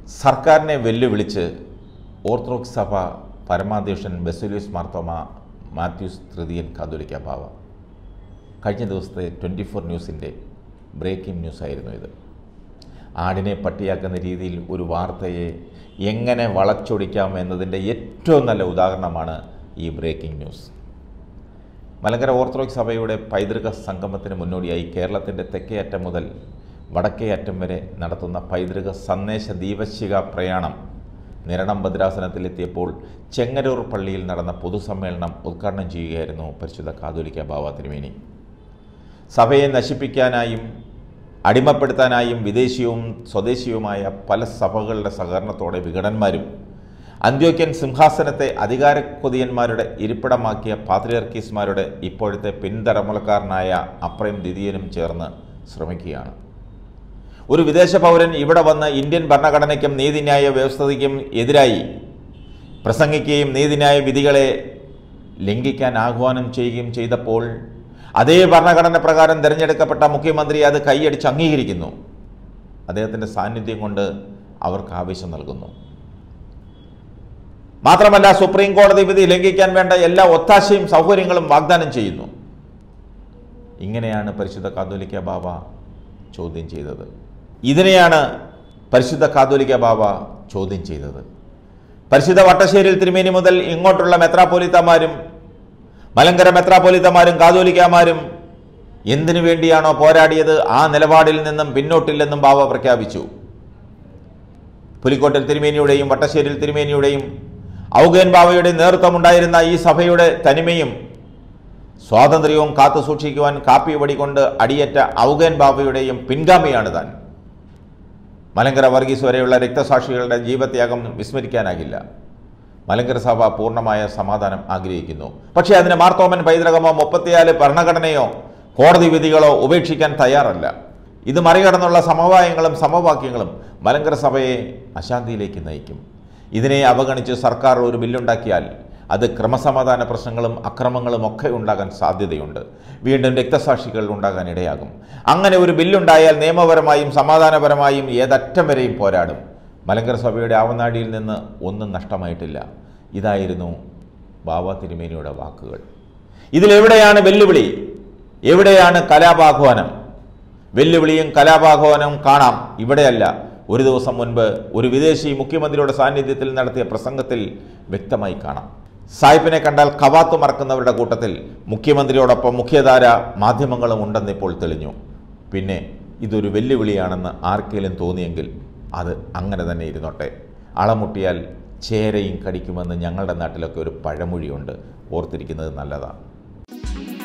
സർക്കാരിനെ വെല്ലുവിളിച്ച് ഓർത്തഡോക്സ് സഭ പരമാധ്യക്ഷൻ ബെസുലിയസ് മാർത്തോമ മാത്യൂസ് തൃതീയൻ കാതോലിക്ക ബാവ കഴിഞ്ഞ ദിവസത്തെ ട്വൻറ്റി ഫോർ ന്യൂസിൻ്റെ ബ്രേക്കിംഗ് ന്യൂസായിരുന്നു ഇത് ആടിനെ പട്ടിയാക്കുന്ന രീതിയിൽ ഒരു വാർത്തയെ എങ്ങനെ വളച്ചൊടിക്കാം എന്നതിൻ്റെ ഏറ്റവും നല്ല ഉദാഹരണമാണ് ഈ ബ്രേക്കിംഗ് ന്യൂസ് മലങ്കര ഓർത്തഡോക്സ് സഭയുടെ പൈതൃക സംഗമത്തിന് മുന്നോടിയായി കേരളത്തിൻ്റെ തെക്കേ അറ്റം മുതൽ വടക്കേ അറ്റം വരെ നടത്തുന്ന പൈതൃക സന്ദേശ ദീപശിക പ്രയാണം നിരണം ഭദ്രാസനത്തിലെത്തിയപ്പോൾ ചെങ്ങരൂർ പള്ളിയിൽ നടന്ന പൊതുസമ്മേളനം ഉദ്ഘാടനം ചെയ്യുകയായിരുന്നു പരിശുദ്ധ കാതോലിക്ക ബാവ തിരുമേനി സഭയെ നശിപ്പിക്കാനായും അടിമപ്പെടുത്താനായും വിദേശീയവും സ്വദേശിയുമായ പല സഭകളുടെ സഹകരണത്തോടെ വിഘടന്മാരും അന്ത്യോക്യൻ സിംഹാസനത്തെ അധികാരക്കൊതിയന്മാരുടെ ഇരിപ്പിടമാക്കിയ പാത്രിയർക്കീസ്മാരുടെ ഇപ്പോഴത്തെ പിൻതലമുറക്കാരനായ അപ്രയം ദ്വിതീയനും ചേർന്ന് ശ്രമിക്കുകയാണ് ഒരു വിദേശ പൗരൻ ഇവിടെ വന്ന് ഇന്ത്യൻ ഭരണഘടനയ്ക്കും നീതിന്യായ വ്യവസ്ഥയ്ക്കും എതിരായി പ്രസംഗിക്കുകയും നീതിന്യായ വിധികളെ ലംഘിക്കാൻ ആഹ്വാനം ചെയ്യുകയും ചെയ്തപ്പോൾ അതേ ഭരണഘടന പ്രകാരം തിരഞ്ഞെടുക്കപ്പെട്ട മുഖ്യമന്ത്രി അത് കൈയടിച്ച് അംഗീകരിക്കുന്നു അദ്ദേഹത്തിൻ്റെ സാന്നിധ്യം കൊണ്ട് അവർക്ക് ആവേശം നൽകുന്നു മാത്രമല്ല സുപ്രീം കോടതി വിധി ലംഘിക്കാൻ വേണ്ട എല്ലാ ഒത്താശയും സൗകര്യങ്ങളും വാഗ്ദാനം ചെയ്യുന്നു ഇങ്ങനെയാണ് പരിശുദ്ധ കാതോലിക്ക ബാബ ചോദ്യം ചെയ്തത് ഇതിനെയാണ് പരിശുദ്ധ കാതോലിക്ക ബാബ ചോദ്യം ചെയ്തത് പരിശുദ്ധ വട്ടശ്ശേരിയിൽ തിരുമേനി മുതൽ ഇങ്ങോട്ടുള്ള മെത്രാപ്പോലിത്തമാരും മലങ്കര മെത്രാപ്പോലിത്തമാരും കാതോലിക്കമാരും എന്തിനു വേണ്ടിയാണോ പോരാടിയത് ആ നിലപാടിൽ നിന്നും പിന്നോട്ടില്ലെന്നും ബാബ പ്രഖ്യാപിച്ചു പുലിക്കോട്ടിൽ തിരുമേനിയുടെയും വട്ടശ്ശേരിയിൽ തിരുമേനിയുടെയും ഔഗേൻ ബാവയുടെ നേതൃത്വമുണ്ടായിരുന്ന ഈ സഭയുടെ തനിമയും സ്വാതന്ത്ര്യവും കാത്തു സൂക്ഷിക്കുവാൻ കാപ്പി വടികൊണ്ട് അടിയേറ്റ ഔഗേൻ ബാബയുടെയും പിൻഗാമിയാണ് താൻ മലങ്കര വർഗീസ് വരെയുള്ള രക്തസാക്ഷികളുടെ ജീവത്യാഗം വിസ്മരിക്കാനാകില്ല മലങ്കര സഭ പൂർണ്ണമായ സമാധാനം ആഗ്രഹിക്കുന്നു പക്ഷേ അതിന് മാർത്തോമൻ പൈതൃകമോ മുപ്പത്തിയാല് ഭരണഘടനയോ കോടതി വിധികളോ ഉപേക്ഷിക്കാൻ തയ്യാറല്ല ഇത് മറികടന്നുള്ള സമവായങ്ങളും സമവാക്യങ്ങളും മലങ്കര സഭയെ അശാന്തിയിലേക്ക് നയിക്കും ഇതിനെ അവഗണിച്ച് സർക്കാർ ഒരു ബില്ലുണ്ടാക്കിയാൽ അത് ക്രമസമാധാന പ്രശ്നങ്ങളും അക്രമങ്ങളും ഒക്കെ ഉണ്ടാകാൻ സാധ്യതയുണ്ട് വീണ്ടും രക്തസാക്ഷികൾ ഉണ്ടാകാൻ ഇടയാകും അങ്ങനെ ഒരു ബില്ലുണ്ടായാൽ നിയമപരമായും സമാധാനപരമായും ഏതറ്റം വരെയും പോരാടും മലങ്കര സഭയുടെ ആവനാടിയിൽ നിന്ന് ഒന്നും നഷ്ടമായിട്ടില്ല ഇതായിരുന്നു ബാബ തിരുമേനിയുടെ വാക്കുകൾ ഇതിലെവിടെയാണ് വെല്ലുവിളി എവിടെയാണ് കലാപാഹ്വാനം വെല്ലുവിളിയും കലാപാഹ്വാനവും കാണാം ഇവിടെയല്ല ഒരു ദിവസം മുൻപ് ഒരു വിദേശി മുഖ്യമന്ത്രിയുടെ സാന്നിധ്യത്തിൽ നടത്തിയ പ്രസംഗത്തിൽ വ്യക്തമായി കാണാം സായിപ്പിനെ കണ്ടാൽ കവാത്തു മറക്കുന്നവരുടെ കൂട്ടത്തിൽ മുഖ്യമന്ത്രിയോടൊപ്പം മുഖ്യധാര മാധ്യമങ്ങളും ഉണ്ടെന്ന് ഇപ്പോൾ തെളിഞ്ഞു പിന്നെ ഇതൊരു വെല്ലുവിളിയാണെന്ന് ആർക്കെങ്കിലും തോന്നിയെങ്കിൽ അത് അങ്ങനെ തന്നെ ഇരുന്നോട്ടെ അളമുട്ടിയാൽ ചേരയും കടിക്കുമെന്ന് ഞങ്ങളുടെ നാട്ടിലൊക്കെ ഒരു പഴമൊഴിയുണ്ട് ഓർത്തിരിക്കുന്നത് നല്ലതാണ്